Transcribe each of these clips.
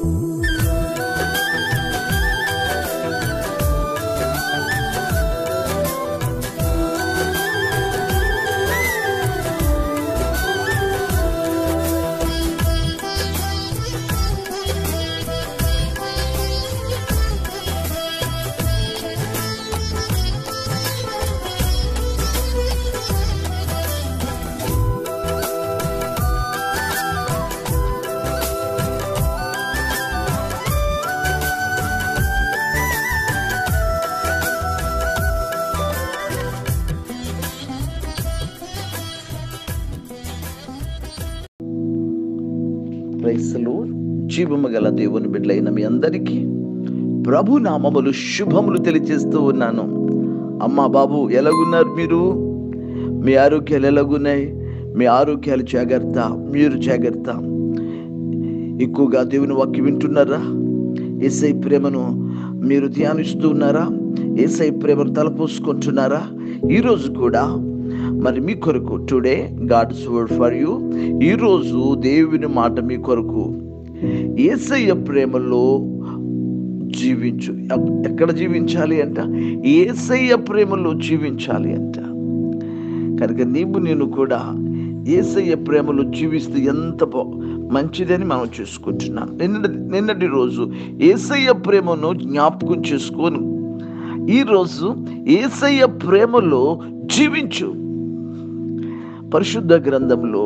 ప్రైసలు జీవము గల దేవుని బిడ్డలైన మీ అందరికీ ప్రభు నామములు శుభములు తెలియజేస్తూ ఉన్నాను అమ్మా బాబు ఎలాగున్నారు మీరు మీ ఆరోగ్యాలు ఎలాగున్నాయి మీ ఆరోగ్యాలు జాగ్రత్త మీరు జాగ్రత్త ఎక్కువగా దేవుని వాక్యం వింటున్నారా ఏసై ప్రేమను మీరు ధ్యానిస్తూ ఉన్నారా ఏసై ప్రేమను తలపోసుకుంటున్నారా ఈరోజు కూడా మరి మీ కొరకు today God's word for you ఈరోజు దేవుని మాట మీ కొరకు ఏసయ్య ప్రేమలో జీవించు ఎక్- ఎక్కడ జీవించాలి అంట ఏసయ్య ప్రేమలో జీవించాలి అంట కనుక నీవు నేను కూడా ఏసయ్య ప్రేమలో జీవిస్తే ఎంత బా మంచిదని మనం చూసుకుంటున్నాం నిన్నటి నిన్నటి రోజు ఏసయ్య ప్రేమను జ్ఞాపకం చేసుకొని ఈరోజు ఏసయ్య ప్రేమలో జీవించు పరిశుద్ధ గ్రంథంలో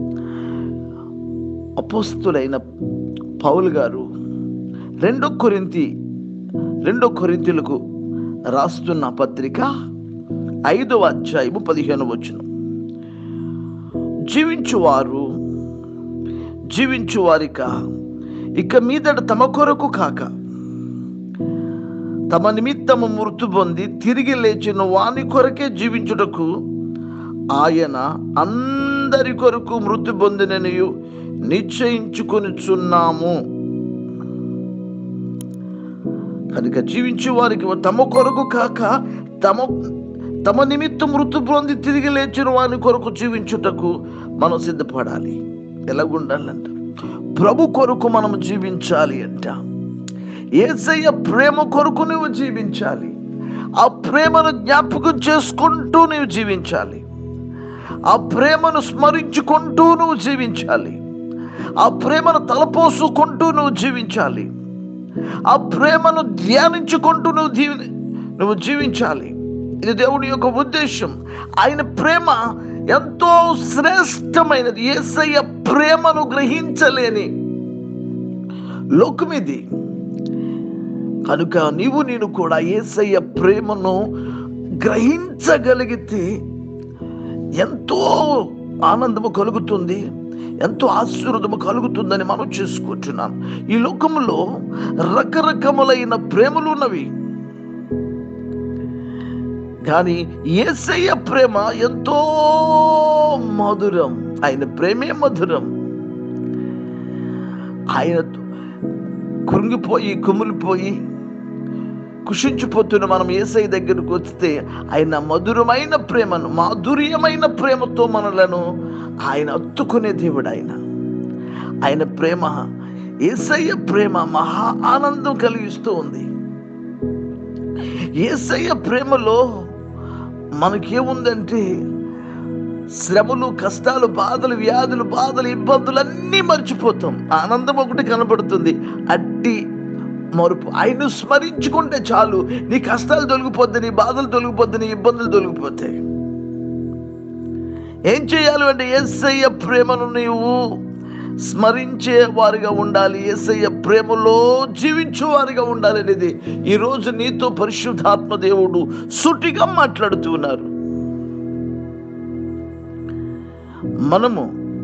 అపోస్తులైన పౌల్ గారు రెండో కొరింతి రెండో కొరింతలకు రాస్తున్న పత్రిక ఐదవ అధ్యాయము పదిహేను వచనం జీవించువారు జీవించువారిక ఇక మీదట తమ కొరకు కాక తమ నిమిత్తము మృతు పొంది తిరిగి లేచిన వాని కొరకే జీవించుటకు ఆయన అందరి కొరకు మృతి పొందిననియు నిశ్చయించుకొనిచున్నాము కనుక జీవించే వారికి తమ కొరకు కాక తమ తమ నిమిత్తం మృతు పొంది తిరిగి లేచిన వాని కొరకు జీవించుటకు మనం సిద్ధపడాలి ఎలాగుండాలంట ప్రభు కొరకు మనం జీవించాలి అంట ఏసయ్య ప్రేమ కొరకు నువ్వు జీవించాలి ఆ ప్రేమను జ్ఞాపకం చేసుకుంటూ నువ్వు జీవించాలి ఆ ప్రేమను స్మరించుకుంటూ నువ్వు జీవించాలి ఆ ప్రేమను తలపోసుకుంటూ నువ్వు జీవించాలి ఆ ప్రేమను ధ్యానించుకుంటూ నువ్వు జీవి నువ్వు జీవించాలి ఇది దేవుని యొక్క ఉద్దేశం ఆయన ప్రేమ ఎంతో శ్రేష్టమైనది ఏసయ్య ప్రేమను గ్రహించలేని లోకం ఇది కనుక నీవు నేను కూడా ఏసయ్య ప్రేమను గ్రహించగలిగితే ఎంతో ఆనందము కలుగుతుంది ఎంతో ఆశీర్వదము కలుగుతుందని మనం చేసుకుంటున్నాం ఈ లోకంలో రకరకములైన ప్రేమలు ఉన్నవి కానీ ఏసయ్య ప్రేమ ఎంతో మధురం ఆయన ప్రేమే మధురం ఆయన కృంగిపోయి కుమిలిపోయి కుషించిపోతున్న మనం ఏసై దగ్గరకు వస్తే ఆయన మధురమైన ప్రేమను మాధుర్యమైన ప్రేమతో మనలను ఆయన అత్తుకునే దేవుడు ఆయన ఆయన ప్రేమ ఏసయ్య ప్రేమ మహా ఆనందం కలిగిస్తూ ఉంది ఏసయ్య ప్రేమలో మనకేముందంటే శ్రమలు కష్టాలు బాధలు వ్యాధులు బాధలు ఇబ్బందులు అన్నీ మర్చిపోతాం ఆనందం ఒకటి కనబడుతుంది అట్టి మరుపు ఆయన స్మరించుకుంటే చాలు నీ కష్టాలు తొలగిపోద్ది నీ బాధలు తొలగిపోద్ది నీ ఇబ్బందులు తొలగిపోతాయి ఏం చేయాలి అంటే ఏసయ్య ప్రేమను నీవు స్మరించే వారిగా ఉండాలి ఏసయ్య ప్రేమలో జీవించే వారిగా ఉండాలి అనేది ఈరోజు నీతో పరిశుద్ధాత్మ దేవుడు సుటిగా మాట్లాడుతూ ఉన్నారు మనము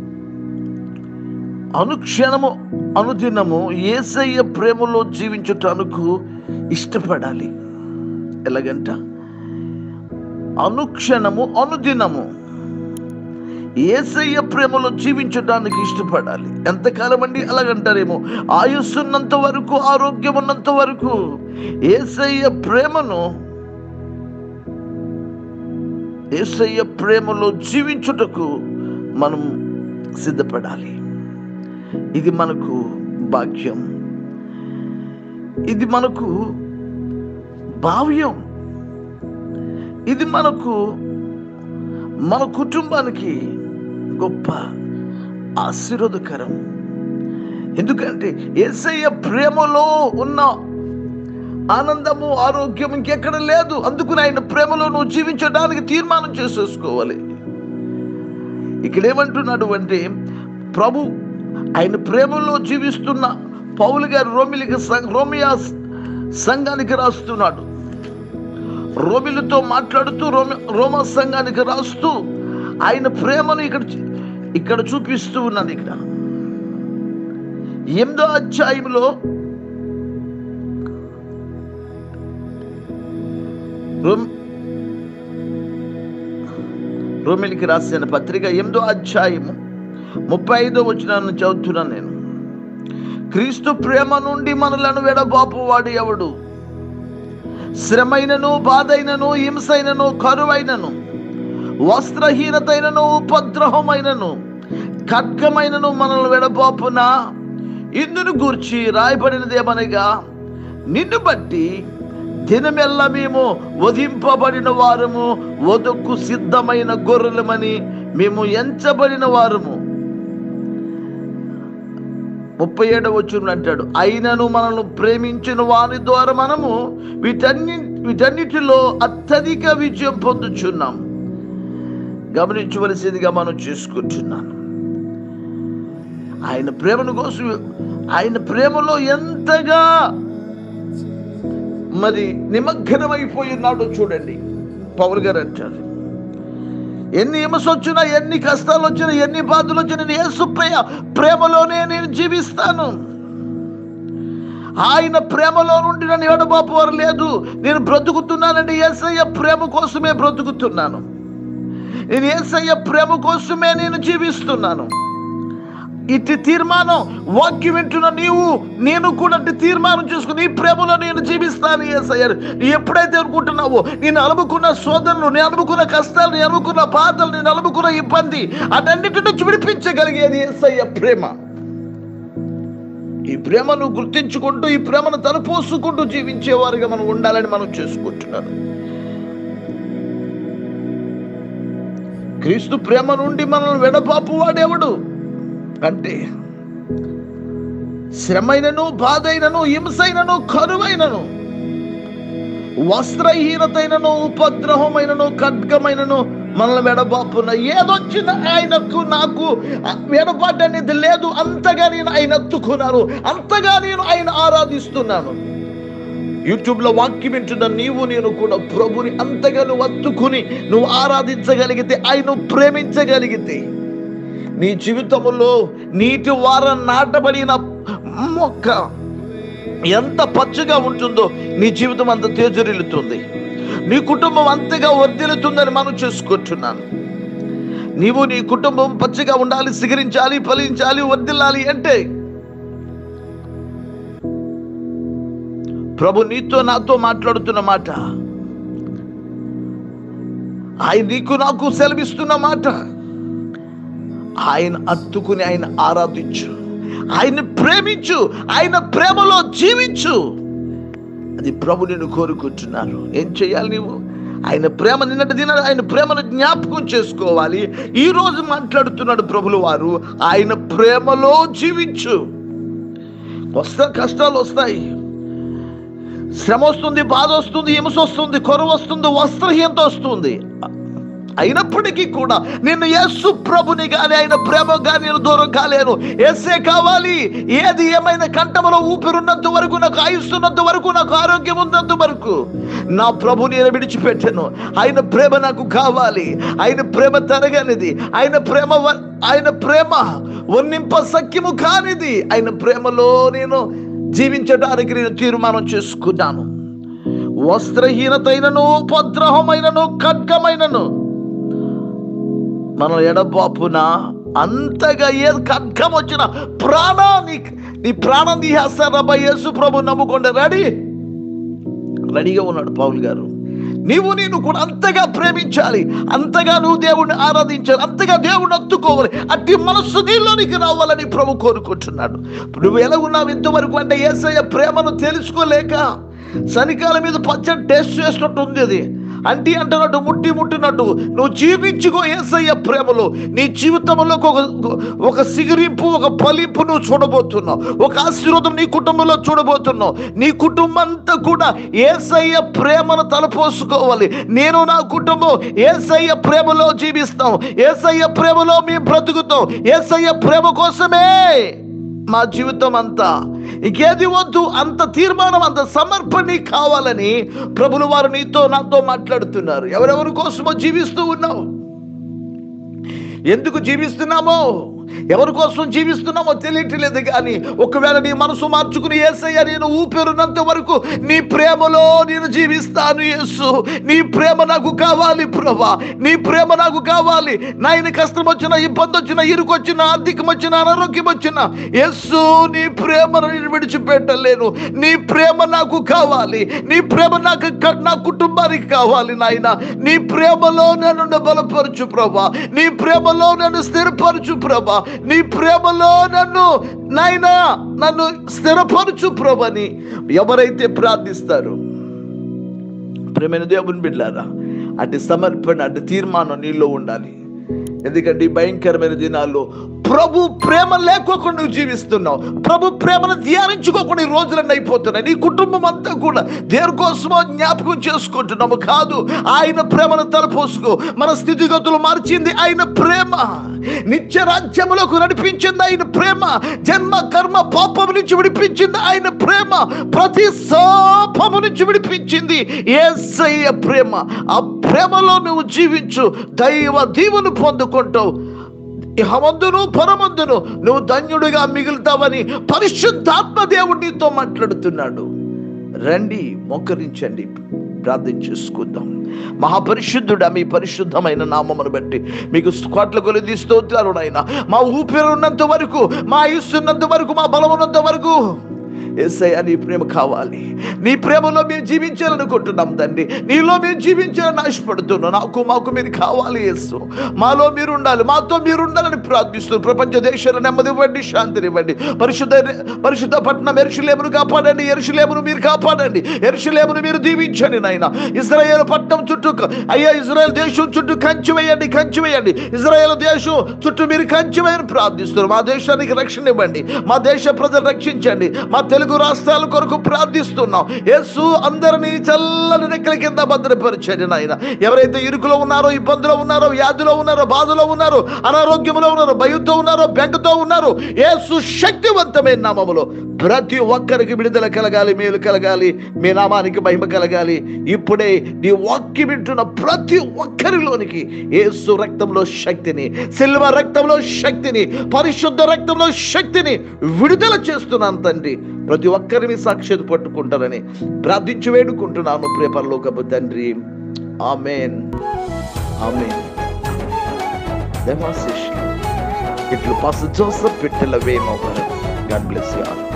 అనుక్షణము అనుదినము ఏసయ్య ప్రేమలో జీవించటానికి ఇష్టపడాలి ఎలాగంట అనుక్షణము అనుదినము ఏసయ్య ప్రేమలో జీవించడానికి ఇష్టపడాలి ఎంతకాలం అండి అలాగంటారేమో ఆయుస్సున్నంత వరకు ఆరోగ్యం ఉన్నంత వరకు ఏసయ్య ప్రేమను ఏసయ్య ప్రేమలో జీవించుటకు మనం సిద్ధపడాలి ఇది మనకు భాగ్యం ఇది మనకు భావ్యం ఇది మనకు మన కుటుంబానికి గొప్ప ఆశీర్వాదకరం ఎందుకంటే ఏసయ్య ప్రేమలో ఉన్న ఆనందము ఆరోగ్యం ఇంకెక్కడ లేదు అందుకని ఆయన ప్రేమలో నువ్వు జీవించడానికి తీర్మానం చేసేసుకోవాలి ఇక్కడ ఏమంటున్నాడు అంటే ప్రభు ఆయన ప్రేమలో జీవిస్తున్న పౌలు గారు రోమిలికి సం- రోమియా సంఘానికి రాస్తున్నాడు రోమిలతో మాట్లాడుతూ రోమి రోమా సంఘానికి రాస్తూ ఆయన ప్రేమను ఇక్కడ ఇక్కడ చూపిస్తూ ఉన్నది ఇక్కడ ఎనిమిదో అధ్యాయంలో రోమ్ రోమిలికి రాసిన పత్రిక ఎనిమిదో అధ్యాయము ముప్పై ఐదో వచ్చినాన్ని చదువుతున్నాను నేను క్రీస్తు ప్రేమ నుండి మనలను వెడబాపు వాడు ఎవడు శ్రమైనను బాధైనను హింసైనను కరువైనను వస్త్రహీనతైనను ఉపద్రవమైనను ఖడ్గమైనను మనల్ని వెడబాపున ఇందును గూర్చి రాయబడినదేమనగా నిన్ను బట్టి దినమెల్ల మేము వధింపబడిన వారము వదుకు సిద్ధమైన గొర్రెలమని మేము ఎంచబడిన వారము ముప్పై ఏడవ వచ్చును అంటాడు అయినను మనల్ని ప్రేమించిన వారి ద్వారా మనము వీటన్ని వీటన్నిటిలో అత్యధిక విజయం పొందుచున్నాం గమనించవలసిందిగా మనం చేసుకుంటున్నాను ఆయన ప్రేమను కోసం ఆయన ప్రేమలో ఎంతగా మరి నిమగ్నమైపోయి ఉన్నాడో చూడండి పౌల్ గారు అంటారు ఎన్ని హిమస్ వచ్చినా ఎన్ని కష్టాలు వచ్చినా ఎన్ని బాధలు వచ్చినా నేను యేసు ప్రేమ ప్రేమలోనే నేను జీవిస్తాను ఆయన ప్రేమలో నుండి నన్ను ఎడబాపువారు లేదు నేను బ్రతుకుతున్నానండి ఏసయ్య ప్రేమ కోసమే బ్రతుకుతున్నాను నేను ఏసయ్య ప్రేమ కోసమే నేను జీవిస్తున్నాను ఇటు తీర్మానం వాక్యం వింటున్న నీవు నేను కూడా ఇటు తీర్మానం చేసుకుని ఈ ప్రేమలో నేను జీవిస్తాను ఏసయ్య నీ ఎప్పుడైతే అనుకుంటున్నావో నేను అలుముకున్న శోధనలు నేను అలుముకున్న కష్టాలు నేను అలుముకున్న బాధలు నేను అలుముకున్న ఇబ్బంది అటన్నిటి నుంచి విడిపించగలిగేది ఏసయ్య ప్రేమ ఈ ప్రేమను గుర్తించుకుంటూ ఈ ప్రేమను తలపోసుకుంటూ జీవించేవారుగా మనం ఉండాలని మనం చేసుకుంటున్నాను క్రీస్తు ప్రేమ నుండి మనల్ని వెడపాపు వాడెవడు అంటే శ్రమైనను బాధైనను హింసైనను కరువైనను వస్త్రహీనతైనను ఉపద్రవమైనను ఖడ్గమైనను మనల్ని వెడబాపున ఏదొచ్చినా ఆయనకు నాకు వెడబాటు అనేది లేదు అంతగా నేను ఆయన ఎత్తుకున్నాను అంతగా నేను ఆయన ఆరాధిస్తున్నాను యూట్యూబ్ లో వాక్యం వింటున్న నీవు నేను కూడా ప్రభుని అంతగా నువ్వు అత్తుకుని నువ్వు ఆరాధించగలిగితే ఆయన ప్రేమించగలిగితే నీ జీవితంలో నీటి వార నాటబడిన మొక్క ఎంత పచ్చగా ఉంటుందో నీ జీవితం అంత తేజరిల్లుతుంది నీ కుటుంబం అంతగా వర్ధిల్లుతుందని మనం చేసుకుంటున్నాను నీవు నీ కుటుంబం పచ్చగా ఉండాలి సిగరించాలి ఫలించాలి వర్ధిల్లాలి అంటే ప్రభు నీతో నాతో మాట్లాడుతున్న మాట ఆయన నీకు నాకు సెలవిస్తున్న మాట ఆయన అత్తుకుని ఆయన ఆరాధించు ఆయన ప్రేమించు ఆయన ప్రేమలో జీవించు అది ప్రభు నేను కోరుకుంటున్నాను ఏం చేయాలి నీవు ఆయన ప్రేమ నిన్నటి దిన ఆయన ప్రేమను జ్ఞాపకం చేసుకోవాలి ఈ రోజు మాట్లాడుతున్నాడు ప్రభులు వారు ఆయన ప్రేమలో జీవించు వస్తా కష్టాలు వస్తాయి శ్రమ వస్తుంది బాధ వస్తుంది హింస వస్తుంది కొరవ వస్తుంది వస్త్రహీనత వస్తుంది అయినప్పటికీ కూడా నేను యేసు ప్రభుని కానీ ఆయన ప్రేమ కానీ నేను దూరం కాలేను ఎస్సే కావాలి ఏది ఏమైనా కంఠములో ఊపిరున్నంత వరకు నాకు ఆయుస్తున్నంత వరకు నాకు ఆరోగ్యం ఉన్నంత వరకు నా ప్రభు నేను విడిచిపెట్టాను ఆయన ప్రేమ నాకు కావాలి ఆయన ప్రేమ తరగనిది ఆయన ప్రేమ వ- ఆయన ప్రేమ వర్ణింప సఖ్యము కానిది ఆయన ప్రేమలో నేను జీవించడానికి నేను తీర్మానం చేసుకున్నాను వస్త్రహీనతైనను ఉపద్రవమైనను ఖడ్గమైనను మనం ఎడబాపున అంతగా ఏ ఖడ్గం వచ్చిన ప్రాణాన్ని నీ ప్రాణం తీసేస్తారబ్బా యేసు ప్రభు నమ్ముకోండి రెడీ రెడీగా ఉన్నాడు పౌల్ గారు నీవు నేను కూడా అంతగా ప్రేమించాలి అంతగా నువ్వు దేవుణ్ణి ఆరాధించాలి అంతగా దేవుణ్ణి అత్తుకోవాలి అట్టి మనస్సు నీలోనికి రావాలని ప్రభు కోరుకుంటున్నాడు నువ్వు ఎలా ఉన్నావు ఇంతవరకు అంటే ఏసయ్య ప్రేమను తెలుసుకోలేక శనికాల మీద పచ్చడి టేస్ట్ చేసినట్టు ఉంది అది అంటి అంటున్నట్టు ముట్టి ముట్టినట్టు నువ్వు జీవించుకో ఏసయ్య ప్రేమలో నీ జీవితంలో ఒక ఒక సిగిరింపు ఒక పలింపు నువ్వు చూడబోతున్నావు ఒక ఆశీర్వాదం నీ కుటుంబంలో చూడబోతున్నావు నీ కుటుంబం అంతా కూడా ఏసయ్య ప్రేమను తలపోసుకోవాలి నేను నా కుటుంబం ఏసయ్య ప్రేమలో జీవిస్తాం ఏసయ్య ప్రేమలో మేము బ్రతుకుతాం ఏసయ్య ప్రేమ కోసమే మా జీవితం అంతా ఇంకేది వద్దు అంత తీర్మానం అంత సమర్పణ కావాలని ప్రభులు వారు నీతో నాతో మాట్లాడుతున్నారు ఎవరెవరి కోసమో జీవిస్తూ ఉన్నావు ఎందుకు జీవిస్తున్నామో ఎవరి కోసం జీవిస్తున్నామో తెలియట్లేదు కానీ ఒకవేళ నీ మనసు మార్చుకుని ఏసయ్య నేను ఊపిరినంత వరకు నీ ప్రేమలో నేను జీవిస్తాను యేసు నీ ప్రేమ నాకు కావాలి ప్రభా నీ ప్రేమ నాకు కావాలి నాయన కష్టం వచ్చిన ఇబ్బంది వచ్చిన ఇరుకు వచ్చిన ఆర్థికం వచ్చిన అనారోగ్యం వచ్చిన యేసు నీ ప్రేమను నేను విడిచిపెట్టలేను నీ ప్రేమ నాకు కావాలి నీ ప్రేమ నాకు క- నా కుటుంబానికి కావాలి నాయన నీ ప్రేమలో నన్ను బలపరచు ప్రభా నీ ప్రేమలో నన్ను స్థిరపరచు ప్రభా నీ ప్రేమలో నన్ను నాయన నన్ను స్థిరపరచు ప్రభని ఎవరైతే ప్రార్థిస్తారు ప్రేమైన దేవుని బిడ్డారా అటు సమర్పణ అటు తీర్మానం నీలో ఉండాలి ఎందుకంటే ఈ భయంకరమైన దినాల్లో ప్రభు ప్రేమ లేకోకుండా నువ్వు జీవిస్తున్నావు ప్రభు ప్రేమను ధ్యానించుకోకుండా ఈ రోజులన్నీ అయిపోతున్నాయి నీ కుటుంబం అంతా కూడా దేని కోసమో జ్ఞాపకం చేసుకుంటున్నాము కాదు ఆయన ప్రేమను తలపోసుకో మన స్థితిగతులు మార్చింది ఆయన ప్రేమ నిత్య రాజ్యములకు నడిపించింది ఆయన ప్రేమ జన్మ కర్మ పాపము నుంచి విడిపించింది ఆయన ప్రేమ ప్రతి శాపము నుంచి విడిపించింది ఏసయ్య ప్రేమ ఆ ప్రేమలో నువ్వు జీవించు దైవ దీవును పొందుకుంటావు ఇహమందును పరమందును నువ్వు ధన్యుడిగా మిగులుతావని పరిశుద్ధాత్మ దేవుడు నీతో మాట్లాడుతున్నాడు రండి మోకరించండి ప్రార్థన చేసుకుందాం మహాపరిశుద్ధుడా మీ పరిశుద్ధమైన నామమును బట్టి మీకు కోట్ల కొలిది స్తోత్రాలు నాయన మా ఊపిరి ఉన్నంత వరకు మా ఆయుస్సు ఉన్నంత వరకు మా బలం ఉన్నంత వరకు ఎస్ఐ నీ ప్రేమ కావాలి నీ ప్రేమలో మేము జీవించాలనుకుంటున్నాం తండ్రి నీలో మేము జీవించాలని ఆశపడుతున్నాం నాకు మాకు మీరు కావాలి యేసు మాలో మీరు ఉండాలి మాతో మీరు ఉండాలని ప్రార్థిస్తున్నాం ప్రపంచ దేశాల నెమ్మది ఇవ్వండి శాంతినివ్వండి పరిశుద్ధ పరిశుద్ధ పట్టణం ఎరుషులేమును కాపాడండి ఎరుషులేమును మీరు కాపాడండి ఎరుషులేమును మీరు దీవించండి నాయన ఇజ్రాయేల్ పట్టణం చుట్టూ అయ్యా ఇజ్రాయెల్ దేశం చుట్టూ కంచి వేయండి కంచి వేయండి ఇజ్రాయెల్ దేశం చుట్టూ మీరు కంచి వేయని ప్రార్థిస్తున్నారు మా దేశానికి రక్షణ ఇవ్వండి మా దేశ ప్రజలు రక్షించండి మా తెలుగు రాష్ట్రాల కొరకు ప్రార్థిస్తున్నాం యేసు అందరినీ చల్లని రెక్కల కింద భద్రపరచండి నాయన ఎవరైతే ఇరుకులో ఉన్నారో ఇబ్బందులో ఉన్నారో వ్యాధిలో ఉన్నారో బాధలో ఉన్నారో అనారోగ్యంలో ఉన్నారో భయంతో ఉన్నారో బెంగతో ఉన్నారో యేసు శక్తివంతమైన నామములో ప్రతి ఒక్కరికి విడుదల కలగాలి మేలు కలగాలి మీ నామానికి మహిమ కలగాలి ఇప్పుడే నీ వాక్యం వింటున్న ప్రతి ఒక్కరిలోనికి యేసు రక్తంలో శక్తిని సిల్వ రక్తంలో శక్తిని పరిశుద్ధ రక్తంలో శక్తిని విడుదల చేస్తున్నాను తండ్రి ప్రతి ఒక్కరిని సాక్షాత్ పట్టుకుంటారని ప్రార్థించి వేడుకుంటున్నాను ప్రేపరలోకపు తండ్రి ఆమెన్ ఆమెన్ దేవాశిష్ ఇట్లు పాస్ జోసఫ్ పెట్టెల వేమో గాడ్ బ్లెస్ యూ ఆల్